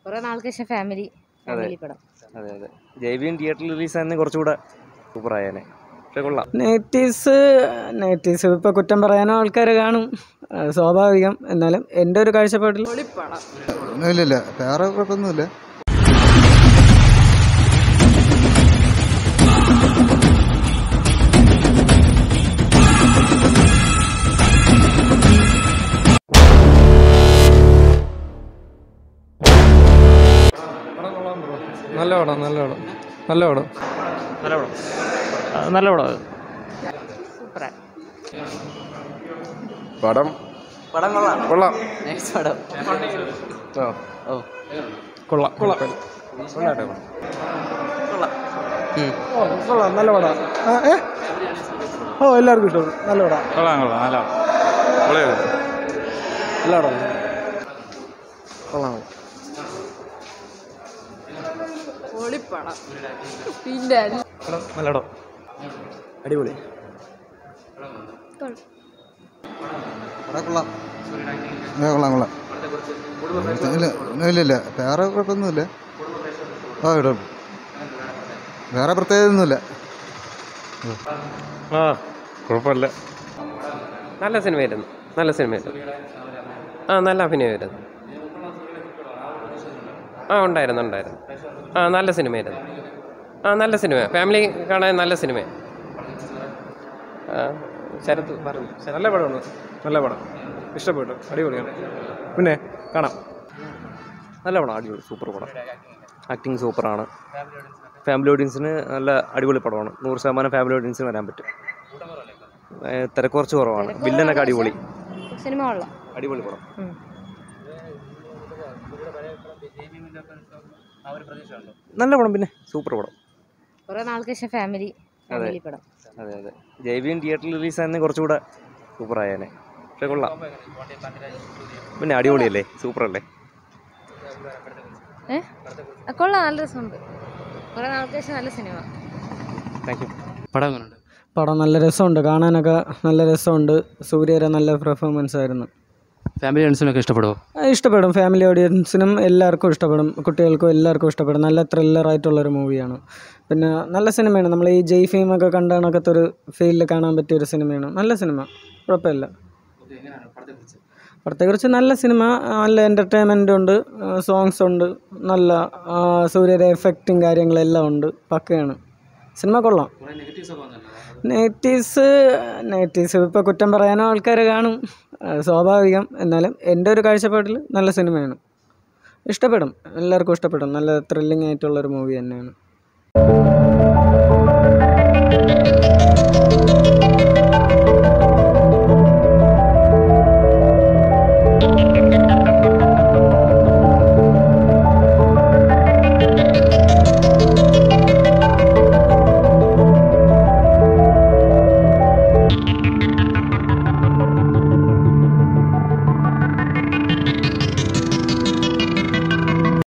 കുറെ നാൾക്ക് ശേഷം ഫാമിലി ഫാമിലി പടം അതെ അതെ ജൈവിയും തിയേറ്ററിൽ റിലീസായിരുന്നെങ്കിൽ കുറച്ചുകൂടെ സൂപ്പറായേനെ പക്ഷെ കൊള്ളാം നെഗറ്റീവ്സ് നെഗറ്റീവ്സ് ഇപ്പോൾ കുറ്റം പറയാനും ആൾക്കാർ കാണും അത് സ്വാഭാവികം എന്നാലും എൻ്റെ ഒരു കാഴ്ചപ്പാടിൽ ഇല്ല ഇല്ല വേറെ കുഴപ്പമൊന്നുമില്ല നല്ല പടം നല്ല പടം നല്ല പടം നല്ല പടം നല്ല പടം അത് പടം പടം കൊള്ളാം കൊള്ളാം നെക്സ്റ്റ് പടം ആ ഓ കൊള്ളാം കൊള്ളാം കൊള്ളാട്ടെ കൊള്ളാം നല്ല പടം ഏ ഓ എല്ലാവർക്കും ഇഷ്ടപ്പെടും നല്ല പടം കൊള്ളാം കൊള്ളാം നല്ല പടം നല്ല പടം കൊള്ളാം പൊളിപ്പടം പിന്നെ നല്ല പടം അടിപൊളി അവിടെ കൊള്ളാം ഏ കൊള്ളാം കൊള്ളാം ഇല്ല ഇല്ല ഇല്ല വേറെ കുഴപ്പമൊന്നുമില്ല ആ ഇടും വേറെ പ്രത്യേകത ഒന്നുമില്ല ആ കുഴപ്പമില്ല നല്ല സിനിമയായിരുന്നു നല്ല സിനിമയായിരുന്നു ആ നല്ല അഭിനയമായിരുന്നു ആ ഉണ്ടായിരുന്നു ഉണ്ടായിരുന്നു ആ നല്ല സിനിമയായിരുന്നു ആ നല്ല സിനിമ ഫാമിലി കാണാൻ നല്ല സിനിമ ശരത്ത് പറഞ്ഞു നല്ല പടമാണ് നല്ല പടം ഇഷ്ടപ്പെട്ടു അടിപൊളിയാണ് പിന്നെ കാണാം നല്ല പടം അടിപൊളി സൂപ്പർ പടം ആക്ടിങ് സൂപ്പറാണ് ഫാമിലി ഓഡിയൻസിന് നല്ല അടിപൊളി പടമാണ് നൂറ് ശതമാനം ഫാമിലി ഓഡിയൻസിന് വരാൻ പറ്റും ഏ, തിരക്ക് കുറച്ച് കുറവാണ് വില്ലനൊക്കെ അടിപൊളി സിനിമ കൊള്ളാം അടിപൊളി പടം ഉം. നല്ല പടം പിന്നെ സൂപ്പർ പടം കുറെ നാൾക്ക് ശേഷം ഫാമിലി ഫാമിലി പടം അതെ അതെ ജൈവിയും തിയേറ്ററിൽ റിലീസായിരുന്നെങ്കിൽ കുറച്ചുകൂടെ സൂപ്പറായേനെ പക്ഷെ കൊള്ളാം പിന്നെ അടിപൊളിയല്ലേ സൂപ്പറല്ലേ ഏ ആ, കൊള്ളാം നല്ല രസമുണ്ട് കുറെ നാൾക്ക് ശേഷം നല്ല സിനിമ താങ്ക് യു പടം എങ്ങനെയുണ്ട് പടം നല്ല രസമുണ്ട് കാണാനൊക്കെ നല്ല രസമുണ്ട് സൂര്യയുടെ നല്ല പെർഫോമൻസ് ആയിരുന്നു ഫാമിലി ഫ്രണ്ട്സിനൊക്കെ ഇഷ്ടപ്പെടുമോ ആ, ഇഷ്ടപ്പെടും ഫാമിലി ഓഡിയൻസിനും എല്ലാവർക്കും ഇഷ്ടപ്പെടും കുട്ടികൾക്കും എല്ലാവർക്കും ഇഷ്ടപ്പെടും നല്ല ത്രില്ലറായിട്ടുള്ളൊരു മൂവിയാണ് പിന്നെ നല്ല സിനിമയാണ് നമ്മൾ ഈ ജയ് ഫീമൊക്കെ കണ്ട കണക്കത്തെ ഒരു ഫീലിൽ കാണാൻ പറ്റിയ ഒരു സിനിമയാണ് നല്ല സിനിമ കുഴപ്പമില്ല പടത്തെക്കുറിച്ച് നല്ല സിനിമ നല്ല എൻ്റർടൈൻമെൻ്റ് ഉണ്ട് സോങ്സ് ഉണ്ട് നല്ല ആ, സൂര്യയുടെ എഫക്റ്റും കാര്യങ്ങളെല്ലാം ഉണ്ട് പക്കയാണ് സിനിമ കൊള്ളാം നെഗറ്റീവ്സ് നെഗറ്റീവ്സ് ഇപ്പോൾ കുറ്റം പറയാനും ആൾക്കാർ കാണും അത് സ്വാഭാവികം എന്നാലും എൻ്റെ ഒരു കാഴ്ചപ്പാടിൽ നല്ല സിനിമയാണ് ഇഷ്ടപ്പെടും എല്ലാവർക്കും ഇഷ്ടപ്പെടും നല്ല ത്രില്ലിംഗ് ആയിട്ടുള്ളൊരു മൂവി തന്നെയാണ്